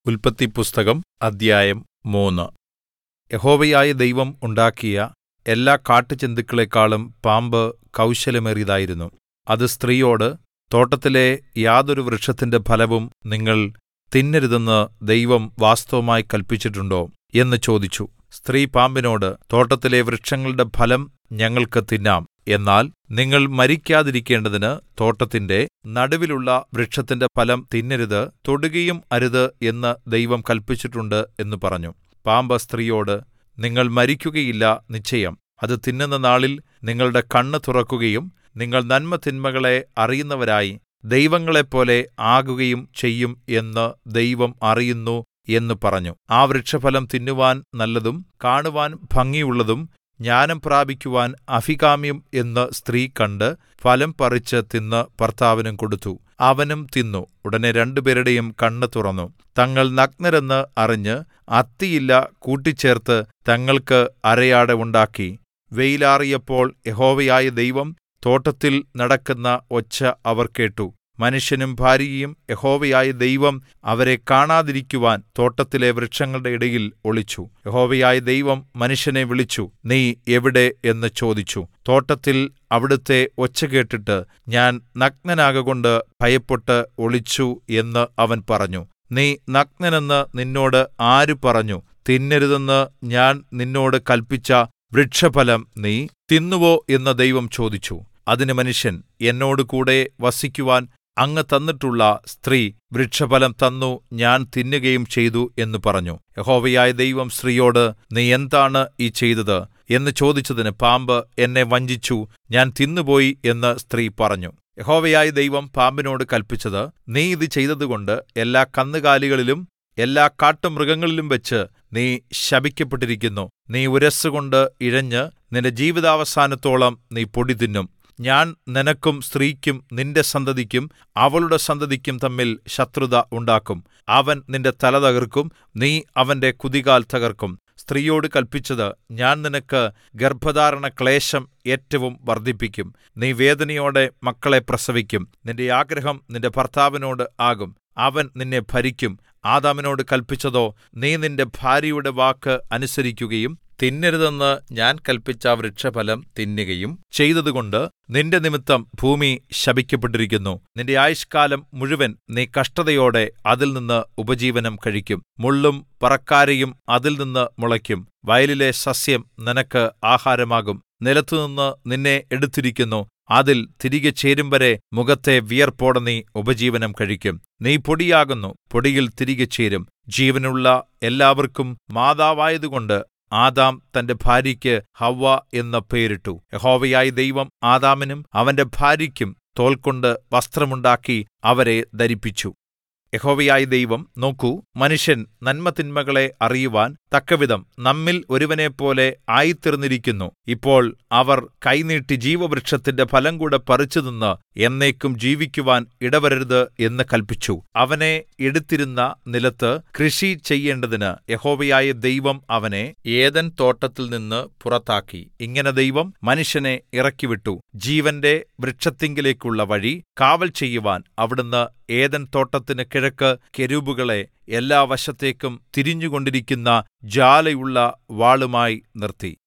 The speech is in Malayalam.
ഉല്പത്തിപ്പുസ്തകം അദ്ധ്യായം മൂന്ന് യഹോവയായ ദൈവം ഉണ്ടാക്കിയ എല്ലാ കാട്ടുജന്തുക്കളെക്കാളും പാമ്പ് കൗശലമേറിയതായിരുന്നു അത് സ്ത്രീയോട് തോട്ടത്തിലെ യാതൊരു വൃക്ഷത്തിന്റെ ഫലവും നിങ്ങൾ തിന്നരുതെന്ന് ദൈവം വാസ്തവമായി കല്പിച്ചിട്ടുണ്ടോ എന്ന് ചോദിച്ചു സ്ത്രീ പാമ്പിനോട് തോട്ടത്തിലെ വൃക്ഷങ്ങളുടെ ഫലം ഞങ്ങൾക്ക് തിന്നാം എന്നാൽ നിങ്ങൾ മരിക്കാതിരിക്കേണ്ടതിന് തോട്ടത്തിന്റെ നടുവിലുള്ള വൃക്ഷത്തിന്റെ ഫലം തിന്നരുത് തൊടുകയും അരുത് എന്ന് ദൈവം കല്പിച്ചിട്ടുണ്ട് എന്ന് പറഞ്ഞു പാമ്പ് സ്ത്രീയോട് നിങ്ങൾ മരിക്കുകയില്ല നിശ്ചയം അത് തിന്നുന്ന നാളിൽ നിങ്ങളുടെ കണ്ണ് തുറക്കുകയും നിങ്ങൾ നന്മതിന്മകളെ അറിയുന്നവരായി ദൈവങ്ങളെപ്പോലെ ആകുകയും ചെയ്യും എന്ന് ദൈവം അറിയുന്നു എന്ന് പറഞ്ഞു ആ വൃക്ഷഫലം തിന്നുവാൻ നല്ലതും കാണുവാൻ ഭംഗിയുള്ളതും ജ്ഞാനം പ്രാപിക്കുവാൻ അഭികാമ്യം എന്ന് സ്ത്രീ കണ്ട് ഫലം പറിച്ച് തിന്ന് ഭർത്താവിനും കൊടുത്തു അവനും തിന്നു ഉടനെ രണ്ടുപേരുടെയും കണ്ണ് തുറന്നു തങ്ങൾ നഗ്നരെന്ന് അറിഞ്ഞ് അത്തിയില കൂട്ടിച്ചേർത്ത് തങ്ങൾക്ക് അരയാട ഉണ്ടാക്കി വെയിലാറിയപ്പോൾ യഹോവയായ ദൈവം തോട്ടത്തിൽ നടക്കുന്ന ഒച്ച അവർ കേട്ടു മനുഷ്യനും ഭാര്യയും യഹോവയായ ദൈവം അവരെ കാണാതിരിക്കുവാൻ തോട്ടത്തിലെ വൃക്ഷങ്ങളുടെ ഇടയിൽ ഒളിച്ചു യഹോവയായ ദൈവം മനുഷ്യനെ വിളിച്ചു നീ എവിടെ എന്ന് ചോദിച്ചു തോട്ടത്തിൽ അവിടുത്തെ ഒച്ച കേട്ടിട്ട് ഞാൻ നഗ്നനാകൊണ്ട് ഭയപ്പെട്ട് ഒളിച്ചു എന്ന് അവൻ പറഞ്ഞു നീ നഗ്നനെന്ന് നിന്നോട് ആര് പറഞ്ഞു തിന്നരുതെന്ന് ഞാൻ നിന്നോട് കല്പിച്ച വൃക്ഷഫലം നീ തിന്നുവോ എന്ന് ദൈവം ചോദിച്ചു അതിന് മനുഷ്യൻ എന്നോട് കൂടെ വസിക്കുവാൻ അങ്ങ് തന്നിട്ടുള്ള സ്ത്രീ വൃക്ഷഫലം തന്നു ഞാൻ തിന്നുകയും ചെയ്തു എന്ന് പറഞ്ഞു യഹോവയായ ദൈവം സ്ത്രീയോട് നീ എന്താണ് ഈ ചെയ്തത് എന്ന് ചോദിച്ചതിന് പാമ്പ് എന്നെ വഞ്ചിച്ചു ഞാൻ തിന്നുപോയി എന്ന് സ്ത്രീ പറഞ്ഞു യഹോവയായ ദൈവം പാമ്പിനോട് കല്പിച്ചത് നീ ഇത് ചെയ്തതുകൊണ്ട് എല്ലാ കന്നുകാലികളിലും എല്ലാ കാട്ടുമൃഗങ്ങളിലും വെച്ച് നീ ശപിക്കപ്പെട്ടിരിക്കുന്നു നീ ഉരസ്സുകൊണ്ട് ഇഴഞ്ഞ് നിന്റെ ജീവിതാവസാനത്തോളം നീ പൊടി തിന്നും ഞാൻ നിനക്കും സ്ത്രീക്കും നിന്റെ സന്തതിക്കും അവളുടെ സന്തതിക്കും തമ്മിൽ ശത്രുത ഉണ്ടാക്കും അവൻ നിന്റെ തല തകർക്കും നീ അവന്റെ കുതികാൽ തകർക്കും സ്ത്രീയോട് കൽപ്പിച്ചത് ഞാൻ നിനക്ക് ഗർഭധാരണ ക്ലേശം ഏറ്റവും വർദ്ധിപ്പിക്കും നീ വേദനയോടെ മക്കളെ പ്രസവിക്കും നിന്റെ ആഗ്രഹം നിന്റെ ഭർത്താവിനോട് ആകും അവൻ നിന്നെ ഭരിക്കും ആദാമിനോട് കൽപ്പിച്ചതോ നീ നിന്റെ ഭാര്യയുടെ വാക്ക് അനുസരിക്കുകയും തിന്നരുതെന്ന് ഞാൻ കൽപ്പിച്ച വൃക്ഷഫലം തിന്നുകയും ചെയ്തതുകൊണ്ട് നിന്റെ നിമിത്തം ഭൂമി ശപിക്കപ്പെട്ടിരിക്കുന്നു നിന്റെ ആയുഷ്കാലം മുഴുവൻ നീ കഷ്ടതയോടെ അതിൽ നിന്ന് ഉപജീവനം കഴിക്കും മുള്ളും പറക്കാരയും അതിൽ നിന്ന് മുളയ്ക്കും വയലിലെ സസ്യം നിനക്ക് ആഹാരമാകും നിലത്തുനിന്ന് നിന്നെ എടുത്തിരിക്കുന്നു അതിൽ തിരികെ ചേരും വരെ മുഖത്തെ വിയർപ്പോടെ നീ ഉപജീവനം കഴിക്കും നീ പൊടിയാകുന്നു പൊടിയിൽ തിരികെ ചേരും ജീവനുള്ള എല്ലാവർക്കും മാതാവായതുകൊണ്ട് ആദാം തന്റെ ഭാര്യയ്ക്ക് ഹവ്വ എന്ന് പേരിട്ടു യഹോവയായ ദൈവം ആദാമിനും അവന്റെ ഭാര്യയ്ക്കും തോൽകൊണ്ട് വസ്ത്രമുണ്ടാക്കി അവരെ ധരിപ്പിച്ചു യഹോവയായ ദൈവം നോക്കൂ മനുഷ്യൻ നന്മതിന്മകളെ അറിയുവാൻ തക്കവിധം നമ്മിൽ ഒരുവനെപ്പോലെ ആയിത്തീർന്നിരിക്കുന്നു ഇപ്പോൾ അവർ കൈനീട്ടി ജീവവൃക്ഷത്തിന്റെ ഫലം കൂടെ പറിച്ചു തിന്ന് എന്നേക്കും ജീവിക്കുവാൻ ഇടവരരുത് എന്ന് കൽപ്പിച്ചു അവനെ എടുത്തിരുന്ന നിലത്ത് കൃഷി ചെയ്യേണ്ടതിന് യഹോവയായ ദൈവം അവനെ ഏദൻ തോട്ടത്തിൽ നിന്ന് പുറത്താക്കി ഇങ്ങനെ ദൈവം മനുഷ്യനെ ഇറക്കിവിട്ടു ജീവന്റെ വൃക്ഷത്തിങ്കിലേക്കുള്ള വഴി കാവൽ ചെയ്യുവാൻ അവിടുന്ന് ഏദൻ തോട്ടത്തിന് കിഴക്ക് കെരൂബുകളെ എല്ലാ വശത്തേക്കും തിരിഞ്ഞുകൊണ്ടിരിക്കുന്ന ജ്വാലയുള്ള വാളുമായി നിർത്തി